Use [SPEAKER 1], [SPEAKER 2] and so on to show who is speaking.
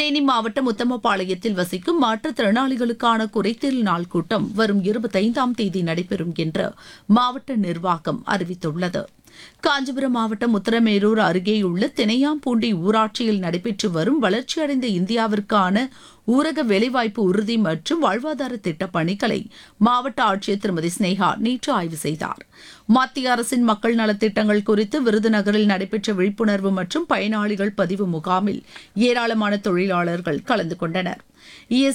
[SPEAKER 1] தேனி மாவட்டம் உத்தமபாளையத்தில் வசிக்கும் மாற்றுத்திறனாளிகளுக்கான குறைதீர் நாள் கூட்டம் வரும் இருபத்தைந்தாம் தேதி நடைபெறும் என்று மாவட்ட நிர்வாகம் அறிவித்துள்ளது காஞ்சிபுரம் மாவட்டம் உத்தரமேரூர் அருகேயுள்ள தினையாம்பூண்டி ஊராட்சியில் நடைபெற்று வரும் வளர்ச்சியடைந்த இந்தியாவிற்கான ஊரக வேலைவாய்ப்பு உறுதி மற்றும் வாழ்வாதார திட்டப் பணிகளை மாவட்ட ஆட்சியர் திருமதி ஸ்னேகா நேற்று ஆய்வு செய்தார் மத்திய அரசின் மக்கள் நலத்திட்டங்கள் குறித்து விருதுநகரில் நடைபெற்ற விழிப்புணர்வு மற்றும் பயனாளிகள் பதிவு முகாமில் ஏராளமான தொழிலாளர்கள் கலந்து கொண்டனர்